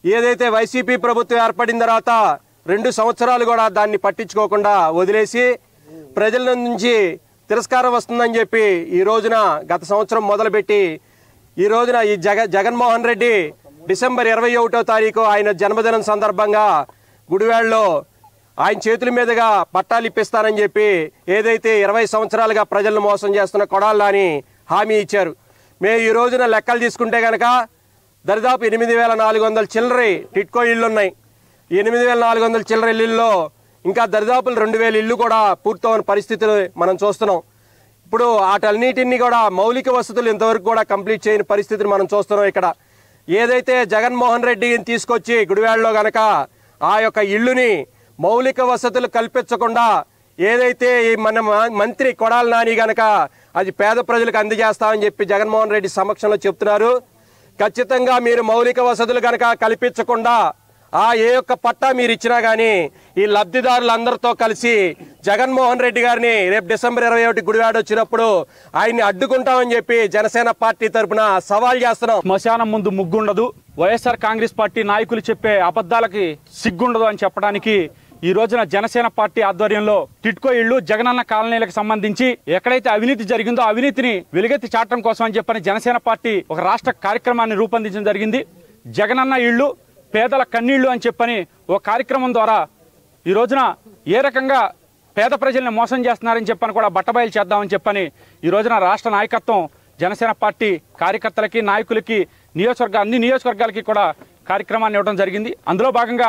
ఏదైతే వైసీపీ ప్రభుత్వం ఏర్పడిన తర్వాత రెండు సంవత్సరాలు కూడా దాన్ని పట్టించుకోకుండా వదిలేసి ప్రజల నుంచి తిరస్కారం వస్తుందని చెప్పి ఈ రోజున గత సంవత్సరం మొదలుపెట్టి ఈ రోజున ఈ జగ జగన్మోహన్ రెడ్డి డిసెంబర్ ఇరవై ఒకటో తారీఖు ఆయన జన్మదినం సందర్భంగా గుడివాడలో ఆయన చేతుల మీదుగా పట్టాలు ఇప్పిస్తానని చెప్పి ఏదైతే ఇరవై సంవత్సరాలుగా ప్రజలను మోసం చేస్తున్న కొడాలని హామీ ఇచ్చారు మేము ఈ రోజున లెక్కలు తీసుకుంటే కనుక దరిదాపు ఎనిమిది వేల నాలుగు వందల చిల్లరి టిట్కో ఇళ్ళు ఉన్నాయి ఈ ఎనిమిది వేల నాలుగు వందల చిల్లర ఇళ్ళల్లో ఇంకా దరిదాపులు రెండు వేల ఇల్లు కూడా పూర్తవని పరిస్థితులు మనం చూస్తున్నాం ఇప్పుడు వాటన్నిటిని కూడా మౌలిక వసతులు ఇంతవరకు కూడా కంప్లీట్ చేయని పరిస్థితిని మనం చూస్తున్నాం ఇక్కడ ఏదైతే జగన్మోహన్ రెడ్డిని తీసుకొచ్చి గుడివాడలో గనక ఆ యొక్క ఇల్లుని మౌలిక వసతులు కల్పించకుండా ఏదైతే ఈ మన మ- మంత్రి కొడాలి నాని గనక అది పేద ప్రజలకు అందజేస్తామని చెప్పి జగన్మోహన్ రెడ్డి సమక్షంలో చెప్తున్నారు ఖచ్చితంగా మీరు మౌలిక వసతులు గనక కల్పించకుండా ఆ ఏ యొక్క పట్టా మీరు ఇచ్చినా కానీ ఈ లబ్ధిదారులందరితో కలిసి జగన్మోహన్ రెడ్డి గారిని రేపు డిసెంబర్ ఇరవై ఒకటి గుడివాడ వచ్చినప్పుడు ఆయన్ని అడ్డుకుంటామని చెప్పి జనసేన పార్టీ తరపున సవాల్ చేస్తున్నాం శ్మశానం ముందు ముగ్గుండదు వైఎస్ఆర్ కాంగ్రెస్ పార్టీ నాయకులు చెప్పే అబద్ధాలకి సిగ్గుండదు అని చెప్పడానికి ఈ రోజున జనసేన పార్టీ ఆధ్వర్యంలో టిట్కో ఇళ్లు జగనన్న కాలనీలకు సంబంధించి ఎక్కడైతే అవినీతి జరిగిందో ఆ అవినీతిని వెలుగెత్తి చాటడం కోసం అని చెప్పని జనసేన పార్టీ ఒక రాష్ట్ర కార్యక్రమాన్ని రూపొందించడం జరిగింది జగనన్న ఇళ్లు పేదల కన్నీళ్లు అని చెప్పని ఒక కార్యక్రమం ద్వారా ఈ రోజున ఏ రకంగా పేద ప్రజల్ని మోసం చేస్తున్నారని చెప్పని కూడా బట్టబయలు చేద్దామని చెప్పని ఈ రోజున రాష్ట్ర నాయకత్వం జనసేన పార్టీ కార్యకర్తలకి నాయకులకి నియోజకవర్గ అన్ని నియోజకవర్గాలకి కూడా కార్యక్రమాన్ని ఇవ్వడం జరిగింది అందులో భాగంగా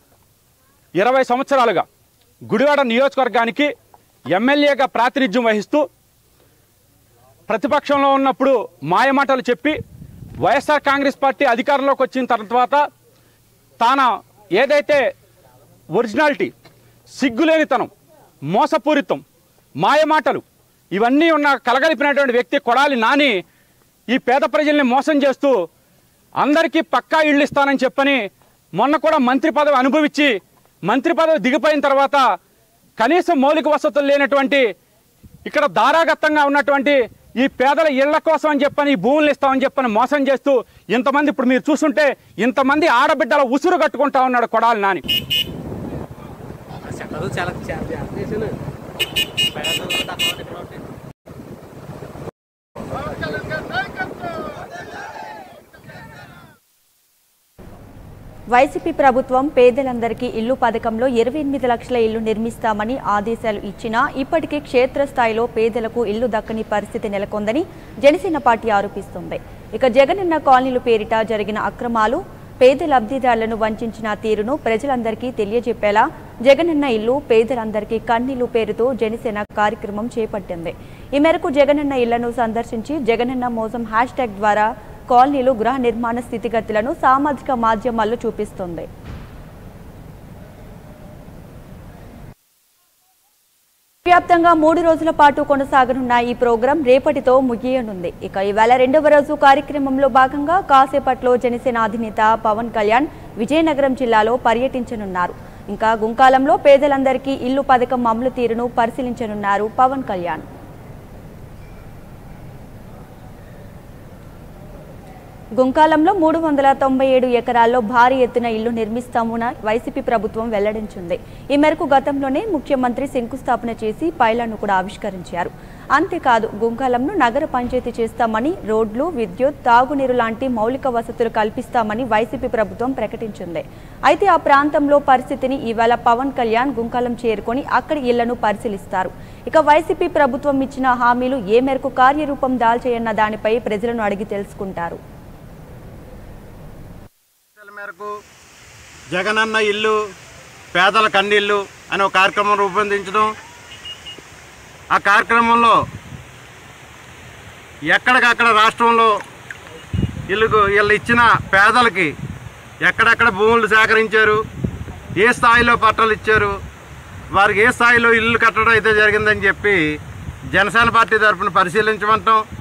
ఇరవై సంవత్సరాలుగా గుడివాడ నియోజకవర్గానికి ఎమ్మెల్యేగా ప్రాతినిధ్యం వహిస్తూ ప్రతిపక్షంలో ఉన్నప్పుడు మాయమాటలు చెప్పి వైఎస్ఆర్ కాంగ్రెస్ పార్టీ అధికారంలోకి వచ్చిన తర్వాత తాన ఏదైతే ఒరిజినాలిటీ సిగ్గులేనితనం మోసపూరితం మాయమాటలు ఇవన్నీ ఉన్న కలగలిపినటువంటి వ్యక్తి కొడాలి నాని ఈ పేద ప్రజల్ని మోసం చేస్తూ అందరికీ పక్కా ఇళ్ళు ఇస్తానని చెప్పని మొన్న కూడా మంత్రి పదవి అనుభవించి మంత్రి పదవి దిగిపోయిన తర్వాత కనీసం మౌలిక వసతులు లేనటువంటి ఇక్కడ దారాగతంగా ఉన్నటువంటి ఈ పేదల ఇళ్ల కోసం అని చెప్పని ఈ భూములు ఇస్తామని చెప్పని మోసం చేస్తూ ఇంతమంది ఇప్పుడు మీరు చూస్తుంటే ఇంతమంది ఆడబిడ్డల ఉసురు కట్టుకుంటా ఉన్నాడు కొడాలి నాని సెంటర్ చాలా చాలా జాగ్రత్త చేశాను పెడతాను తక్కువ ఇక్కడ ఒకటి వైసీపీ ప్రభుత్వం పేదలందరికీ ఇల్లు పథకంలో ఇరవై ఎనిమిది లక్షల ఇల్లు నిర్మిస్తామని ఆదేశాలు ఇచ్చినా ఇప్పటికీ క్షేత్రస్థాయిలో పేదలకు ఇల్లు దక్కని పరిస్థితి నెలకొందని జనసేన పార్టీ ఆరోపిస్తుంది ఇక జగనన్న కాలనీలు పేరిట జరిగిన అక్రమాలు పేద లబ్ధిదారులను వంచిన తీరును ప్రజలందరికీ తెలియజెప్పేలా జగనన్న ఇల్లు పేదలందరికీ కన్నీళ్లు పేరుతో జనసేన కార్యక్రమం చేపట్టింది ఈ మేరకు జగనన్న ఇళ్లను సందర్శించి జగనన్న మోసం హ్యాష్ ట్యాగ్ ద్వారా కాలనీలు గృహ నిర్మాణ స్థితిగతులను సామాజిక మాధ్యమాల్లో చూపిస్తుంది వ్యాప్తంగా మూడు రోజుల పాటు కొనసాగనున్న ఈ ప్రోగ్రాం రేపటితో ముగియనుంది ఇక ఈవేళ రెండవ రోజు కార్యక్రమంలో భాగంగా కాసేపట్లో జనసేన అధినేత పవన్ కళ్యాణ్ విజయనగరం జిల్లాలో పర్యటించనున్నారు ఇంకా గుంకాలంలో పేదలందరికీ ఇల్లు పథకం అమలు తీరును పరిశీలించనున్నారు పవన్ కళ్యాణ్ గుంకాలంలో మూడు వందల తొంభై ఏడు ఎకరాల్లో భారీ ఎత్తున ఇల్లు నిర్మిస్తామని వైసీపీ ప్రభుత్వం వెల్లడించింది ఈ మేరకు గతంలోనే ముఖ్యమంత్రి శంకుస్థాపన చేసి పైలాను కూడా ఆవిష్కరించారు అంతేకాదు గుంకాలంను నగర పంచాయతీ చేస్తామని రోడ్లు విద్యుత్ తాగునీరు లాంటి మౌలిక వసతులు కల్పిస్తామని వైసీపీ ప్రభుత్వం ప్రకటించింది అయితే ఆ ప్రాంతంలో పరిస్థితిని ఇవాళ పవన్ కళ్యాణ్ గుంకాలం చేరుకొని అక్కడి ఇళ్లను పరిశీలిస్తారు ఇక వైసీపీ ప్రభుత్వం ఇచ్చిన హామీలు ఏ మేరకు కార్యరూపం దాల్చేయన్న దానిపై ప్రజలను అడిగి తెలుసుకుంటారు ఆదేశాల మేరకు జగనన్న ఇల్లు పేదల కన్నీళ్ళు అనే ఒక కార్యక్రమం రూపొందించడం ఆ కార్యక్రమంలో ఎక్కడికక్కడ రాష్ట్రంలో ఇల్లుకు వీళ్ళు ఇచ్చిన పేదలకి ఎక్కడెక్కడ భూములు సేకరించారు ఏ స్థాయిలో పట్టాలు ఇచ్చారు వారికి ఏ స్థాయిలో ఇల్లు కట్టడం అయితే జరిగిందని చెప్పి జనసేన పార్టీ తరఫున పరిశీలించమంటాం